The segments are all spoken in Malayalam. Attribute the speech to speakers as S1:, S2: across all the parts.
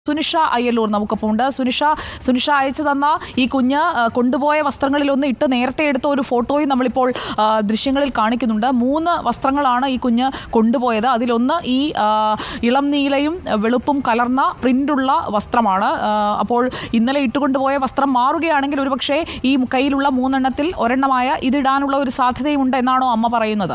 S1: സുനിഷ അയ്യല്ലൂർ നമുക്കൊപ്പം ഉണ്ട് സുനിഷ സുനിഷ അയച്ചു തന്ന ഈ കുഞ്ഞ് ആ, കൊണ്ടുപോയ വസ്ത്രങ്ങളിലൊന്ന് ഇട്ട് നേരത്തെ എടുത്ത ഒരു ഫോട്ടോയും നമ്മളിപ്പോൾ ആ, ദൃശ്യങ്ങളിൽ കാണിക്കുന്നുണ്ട് മൂന്ന് വസ്ത്രങ്ങളാണ് ഈ കുഞ്ഞ് കൊണ്ടുപോയത് അതിലൊന്ന് ഈ ആ, ഇളം നീലയും വെളുപ്പും കലർന്ന പ്രിന്റുള്ള വസ്ത്രമാണ് ആ, അപ്പോൾ ഇന്നലെ ഇട്ടുകൊണ്ടുപോയ വസ്ത്രം മാറുകയാണെങ്കിൽ ഒരുപക്ഷെ ഈ കയ്യിലുള്ള മൂന്നെണ്ണത്തിൽ ഒരെണ്ണമായ ഇതിടാനുള്ള ഒരു സാധ്യതയുണ്ട് എന്നാണോ അമ്മ പറയുന്നത്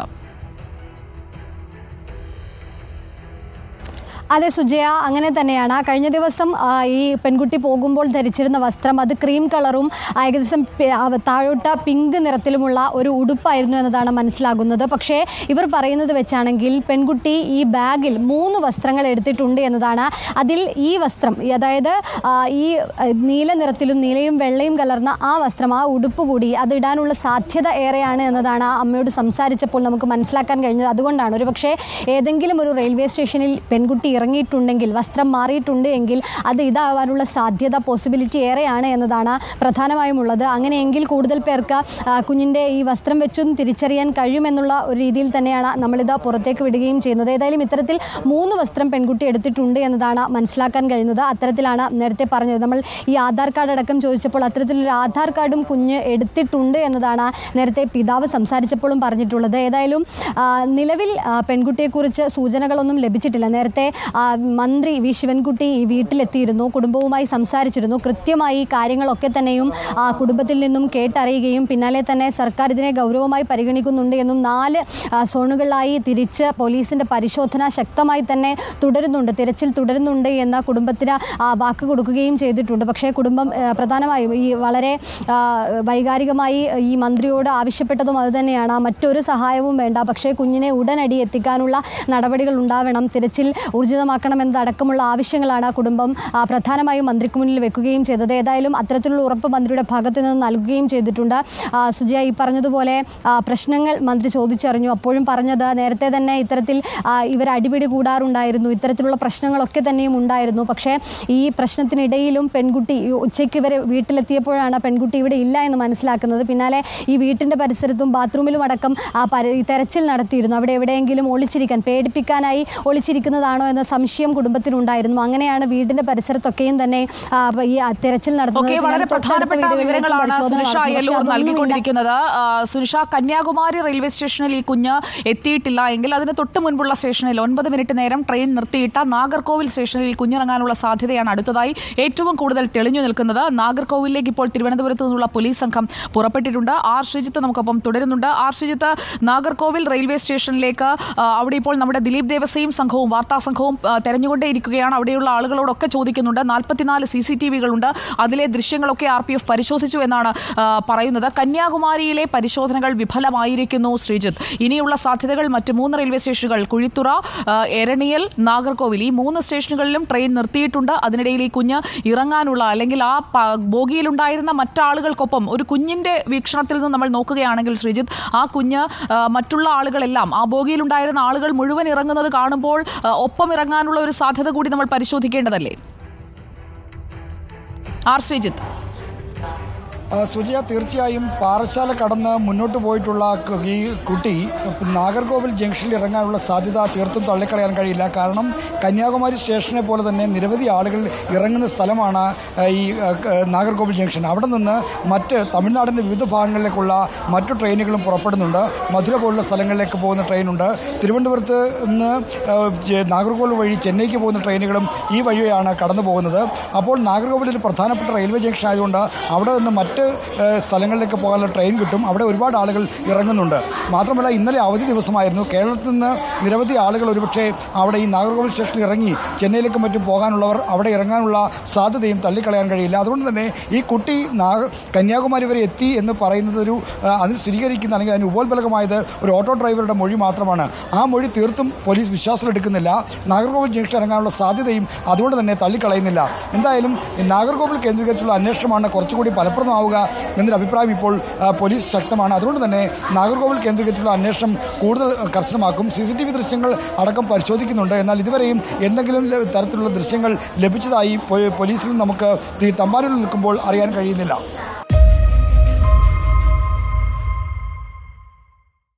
S2: അതെ സുജയ അങ്ങനെ തന്നെയാണ് കഴിഞ്ഞ ദിവസം ആ, ഈ പെൺകുട്ടി പോകുമ്പോൾ ധരിച്ചിരുന്ന വസ്ത്രം അത് ക്രീം കളറും ആ, ഏകദേശം പി- ആ, താഴോട്ട് പിങ്ക് നിറത്തിലുമുള്ള ഒരു ഉടുപ്പായിരുന്നു എന്നതാണ് മനസ്സിലാകുന്നത് പക്ഷേ ഇവർ പറയുന്നത് വെച്ചാണെങ്കിൽ പെൺകുട്ടി ഈ ബാഗിൽ മൂന്ന് വസ്ത്രങ്ങൾ എടുത്തിട്ടുണ്ട് എന്നതാണ് അതിൽ ഈ വസ്ത്രം ഈ അതായത് ആ, ഈ ആ, നീല നിറത്തിലും നീലയും വെള്ളയും കലർന്ന ആ വസ്ത്രം ആ ഉടുപ്പ് കൂടി അത് ഇടാനുള്ള സാധ്യത ഏറെയാണ് എന്നതാണ് ആ അമ്മയോട് സംസാരിച്ചപ്പോൾ നമുക്ക് മനസ്സിലാക്കാൻ കഴിഞ്ഞത് അതുകൊണ്ടാണ് ഒരു പക്ഷേ ഏതെങ്കിലും ഒരു റെയിൽവേ സ്റ്റേഷനിൽ പെൺകുട്ടി ഇറങ്ങിയിട്ടുണ്ടെങ്കിൽ വസ്ത്രം മാറിയിട്ടുണ്ട് എങ്കിൽ അത് ഇതാവാനുള്ള സാധ്യത പോസിബിലിറ്റി ഏറെയാണ് എന്നതാണ് പ്രധാനമായും ഉള്ളത് അങ്ങനെയെങ്കിൽ കൂടുതൽ പേർക്ക് ആ, കുഞ്ഞിൻ്റെ ഈ വസ്ത്രം വെച്ചും തിരിച്ചറിയാൻ കഴിയുമെന്നുള്ള ഒരു രീതിയിൽ തന്നെയാണ് നമ്മളിത് പുറത്തേക്ക് വിടുകയും ചെയ്യുന്നത് ഏതായാലും ഇത്തരത്തിൽ മൂന്ന് വസ്ത്രം പെൺകുട്ടി എടുത്തിട്ടുണ്ട് എന്നതാണ് മനസ്സിലാക്കാൻ കഴിയുന്നത് അത്തരത്തിലാണ് നേരത്തെ പറഞ്ഞത് നമ്മൾ ഈ ആധാർ കാർഡ് അടക്കം ചോദിച്ചപ്പോൾ അത്തരത്തിലൊരു ആധാർ കാർഡും കുഞ്ഞ് എടുത്തിട്ടുണ്ട് എന്നതാണ് നേരത്തെ പിതാവ് സംസാരിച്ചപ്പോഴും പറഞ്ഞിട്ടുള്ളത് ഏതായാലും ആ, നിലവിൽ ആ, പെൺകുട്ടിയെക്കുറിച്ച് സൂചനകളൊന്നും ലഭിച്ചിട്ടില്ല നേരത്തെ ആ, മന്ത്രി വി ശിവൻകുട്ടി ഈ വീട്ടിലെത്തിയിരുന്നു കുടുംബവുമായി സംസാരിച്ചിരുന്നു കൃത്യമായി ഈ കാര്യങ്ങളൊക്കെ തന്നെയും ആ, കുടുംബത്തിൽ നിന്നും കേട്ടറിയുകയും പിന്നാലെ തന്നെ സർക്കാർ ഇതിനെ ഗൗരവമായി പരിഗണിക്കുന്നുണ്ട് എന്നും നാല് ആ, സോണുകളിലായി തിരിച്ച് പോലീസിന്റെ പരിശോധന ശക്തമായി തന്നെ തുടരുന്നുണ്ട് തിരച്ചിൽ തുടരുന്നുണ്ട് എന്ന കുടുംബത്തിന് ആ, വാക്ക് കൊടുക്കുകയും ചെയ്തിട്ടുണ്ട് പക്ഷേ കുടുംബം ആ, പ്രധാനമായും ഈ വളരെ ആ, വൈകാരികമായി ഈ മന്ത്രിയോട് ആവശ്യപ്പെട്ടതും അതുതന്നെയാണ് മറ്റൊരു സഹായവും വേണ്ട പക്ഷേ കുഞ്ഞിനെ ഉടനടി എത്തിക്കാനുള്ള നടപടികൾ ഉണ്ടാവണം തിരച്ചിൽ ഊർജിതമാക്കണമെന്നതടക്കമുള്ള ആവശ്യങ്ങളാണ് കുടുംബം ആ, പ്രധാനമായും മന്ത്രിക്ക് മുന്നിൽ വെക്കുകയും ചെയ്തത് ഏതായാലും അത്തരത്തിലുള്ള ഉറപ്പ് മന്ത്രിയുടെ ഭാഗത്ത് നിന്ന് നൽകുകയും ചെയ്തിട്ടുണ്ട് ആ, സുജയ ഈ പറഞ്ഞതുപോലെ ആ, പ്രശ്നങ്ങൾ മന്ത്രി ചോദിച്ചറിഞ്ഞു അപ്പോഴും പറഞ്ഞത് നേരത്തെ തന്നെ ഇത്തരത്തിൽ ആ, ഇവർ അടിപിടി കൂടാറുണ്ടായിരുന്നു ഇത്തരത്തിലുള്ള പ്രശ്നങ്ങളൊക്കെ തന്നെയും ഉണ്ടായിരുന്നു പക്ഷേ ഈ പ്രശ്നത്തിനിടയിലും പെൺകുട്ടി ഈ ഉച്ചയ്ക്ക് വരെ വീട്ടിലെത്തിയപ്പോഴാണ് പെൺകുട്ടി ഇവിടെ ഇല്ല എന്ന് മനസ്സിലാക്കുന്നത് പിന്നാലെ ഈ വീട്ടിൻ്റെ പരിസരത്തും ബാത്റൂമിലും അടക്കം ആ പരി ഈ തെരച്ചിൽ നടത്തിയിരുന്നു അവിടെ എവിടെയെങ്കിലും ഒളിച്ചിരിക്കാൻ പേടിപ്പിക്കാനായി ഒളിച്ചിരിക്കുന്നതാണോ എന്ന സംശയം കുടുംബത്തിനുണ്ടായിരുന്നു അങ്ങനെയാണ് വീടിൻ്റെ പരിസരത്തൊക്കെയും തന്നെ ആ, ഈ ആ തെരച്ചിൽ നടത്തുന്നത്
S1: ഓക്കെ വളരെ
S2: പിന്നാലെ തൊട്ടടുത്ത
S1: പ്രധാനപ്പെട്ട
S2: വീടുകളിലേക്കും
S1: വിവരങ്ങളാണ്
S2: പരിശോധന
S1: സുനിഷ
S2: നടത്തി. പക്ഷേ
S1: അയ്യല്ലൂർ
S2: അതൊന്നുമില്ല.
S1: നൽകിക്കൊണ്ടിരിക്കുന്നത് ആ, സുനിഷ കന്യാകുമാരി റെയിൽവേ സ്റ്റേഷനിൽ ഈ കുഞ്ഞ് എത്തിയിട്ടില്ല എങ്കിൽ അതിന് തൊട്ട് മുൻപുള്ള സ്റ്റേഷനിൽ ഒൻപത് മിനിറ്റ് നേരം ട്രെയിൻ നിർത്തിയിട്ട നാഗർകോവിൽ സ്റ്റേഷനിൽ ഈ കുഞ്ഞിറങ്ങാനുള്ള സാധ്യതയാണ് അടുത്തതായി ഏറ്റവും കൂടുതൽ തെളിഞ്ഞു നിൽക്കുന്നത് നാഗർകോവിലേക്ക് ഇപ്പോൾ തിരുവനന്തപുരത്ത് നിന്നുള്ള പോലീസ് സംഘം പുറപ്പെട്ടിട്ടുണ്ട് ആർ ശ്രീജിത്ത് നമുക്കൊപ്പം തുടരുന്നുണ്ട് ആർ ശ്രീജിത്ത് നാഗർകോവിൽ റെയിൽവേ സ്റ്റേഷനിലേക്ക് ആ, അവിടെ ഇപ്പോൾ നമ്മുടെ ദിലീപ് ദേവസയും സംഘവും വാർത്താ സംഘവും ആ, തെരഞ്ഞുകൊണ്ടേയിരിക്കുകയാണ് അവിടെയുള്ള ആളുകളോടൊക്കെ ചോദിക്കുന്നുണ്ട് നാൽപ്പത്തിനാല് സി സി ടി വികളുണ്ട് അതിലെ ദൃശ്യങ്ങളൊക്കെ ആർ പി എഫ് പരിശോധിച്ചു എന്നാണ് ആ, പറയുന്നത് കന്യാകുമാരിയിലെ പരിശോധനകൾ വിഫലമായിരിക്കുന്നു ശ്രീജിത്ത് ഇനിയുള്ള സാധ്യതകൾ മറ്റ് മൂന്ന് റെയിൽവേ സ്റ്റേഷനുകൾ കുഴിത്തുറ ആ, എരണിയൽ നാഗർകോവിൽ ഈ മൂന്ന് സ്റ്റേഷനുകളിലും ട്രെയിൻ നിർത്തിയിട്ടുണ്ട് അതിനിടയിൽ ഈ കുഞ്ഞ് ഇറങ്ങാനുള്ള അല്ലെങ്കിൽ ആ പ- ബോഗിയിലുണ്ടായിരുന്ന മറ്റാളുകൾക്കൊപ്പം ഒരു കുഞ്ഞിന്റെ വീക്ഷണത്തിൽ നിന്ന് നമ്മൾ നോക്കുകയാണെങ്കിൽ ശ്രീജിത്ത് ആ കുഞ്ഞ് ആ, മറ്റുള്ള ആളുകളെല്ലാം ആ ബോഗിയിലുണ്ടായിരുന്ന ആളുകൾ മുഴുവൻ ഇറങ്ങുന്നത് കാണുമ്പോൾ ആ, ഒപ്പം ഇറങ്ങാനുള്ള ഒരു സാധ്യത കൂടി നമ്മൾ പരിശോധിക്കേണ്ടതല്ലേ ആർ ശ്രീജിത്ത്
S3: ആ, സുജയ തീർച്ചയായും പാറശാല കടന്ന് മുന്നോട്ട് പോയിട്ടുള്ള ക- ഈ കുട്ടി നാഗർകോവിൽ ജംഗ്ഷനിൽ ഇറങ്ങാനുള്ള സാധ്യത തീർത്തും തള്ളിക്കളയാൻ കഴിയില്ല കാരണം കന്യാകുമാരി സ്റ്റേഷനെ പോലെ തന്നെ നിരവധി ആളുകൾ ഇറങ്ങുന്ന സ്ഥലമാണ് ആ, ഈ ആ, ക- നാഗർകോവിൽ ജംഗ്ഷൻ അവിടെ നിന്ന് മറ്റ് തമിഴ്നാടിൻ്റെ വിവിധ ഭാഗങ്ങളിലേക്കുള്ള മറ്റു ട്രെയിനുകളും പുറപ്പെടുന്നുണ്ട് മധുര പോലുള്ള സ്ഥലങ്ങളിലേക്ക് പോകുന്ന ട്രെയിനുണ്ട് തിരുവനന്തപുരത്ത് നിന്ന് ആ, ജെ- നാഗർകോവിൽ വഴി ചെന്നൈക്ക് പോകുന്ന ട്രെയിനുകളും ഈ വഴിയാണ് കടന്നു പോകുന്നത് അപ്പോൾ നാഗർകോവിൽ ഒരു പ്രധാനപ്പെട്ട റെയിൽവേ ജംഗ്ഷൻ ആയതുകൊണ്ട് അവിടെ നിന്ന് മറ്റ് ഏഹ്, സ്ഥലങ്ങളിലേക്ക് പോകാനുള്ള ട്രെയിൻ കിട്ടും അവിടെ ഒരുപാട് ആളുകൾ ഇറങ്ങുന്നുണ്ട് മാത്രമല്ല ഇന്നലെ അവധി ദിവസമായിരുന്നു കേരളത്തിൽ നിന്ന് നിരവധി ആളുകൾ ഒരുപക്ഷെ അവിടെ ഈ നാഗർകോവിൽ സ്റ്റേഷനിൽ ഇറങ്ങി ചെന്നൈയിലേക്കും മറ്റും പോകാനുള്ളവർ അവിടെ ഇറങ്ങാനുള്ള സാധ്യതയും തള്ളിക്കളയാൻ കഴിയില്ല അതുകൊണ്ട് തന്നെ ഈ കുട്ടി നാഗ കന്യാകുമാരി വരെ എത്തി എന്ന് പറയുന്നത് ഒരു ആ, അതിന് സ്ഥിരീകരിക്കുന്ന അല്ലെങ്കിൽ അതിന് ഉപോത്ബലകമായത് ഒരു ഓട്ടോ ഡ്രൈവറുടെ മൊഴി മാത്രമാണ് ആ മൊഴി തീർത്തും പോലീസ് വിശ്വാസത്തിലെടുക്കുന്നില്ല നാഗർകോവിൽ ജംഗ്ഷൻ ഇറങ്ങാനുള്ള സാധ്യതയും അതുകൊണ്ട് തന്നെ തള്ളിക്കളയുന്നില്ല എന്തായാലും ഈ നാഗർകോവിൽ കേന്ദ്രീകരിച്ചുള്ള അന്വേഷണമാണ് കുറച്ചുകൂടി ഫലപ്രദമാവുക എന്നൊരു അഭിപ്രായം ഇപ്പോൾ ആ, പോലീസ് ശക്തമാണ് അതുകൊണ്ട് തന്നെ നാഗർകോവിൽ കേന്ദ്രീകരിച്ചുള്ള അന്വേഷണം കൂടുതൽ കർശനമാക്കും സി സി ടി വി ദൃശ്യങ്ങൾ അടക്കം പരിശോധിക്കുന്നുണ്ട് എന്നാൽ ഇതുവരെയും എന്തെങ്കിലും ല- തരത്തിലുള്ള ദൃശ്യങ്ങൾ ലഭിച്ചതായി പോ- പോലീസിൽ നമുക്ക് ഈ തമ്പാനൂരിൽ നിൽക്കുമ്പോൾ അറിയാൻ കഴിയുന്നില്ല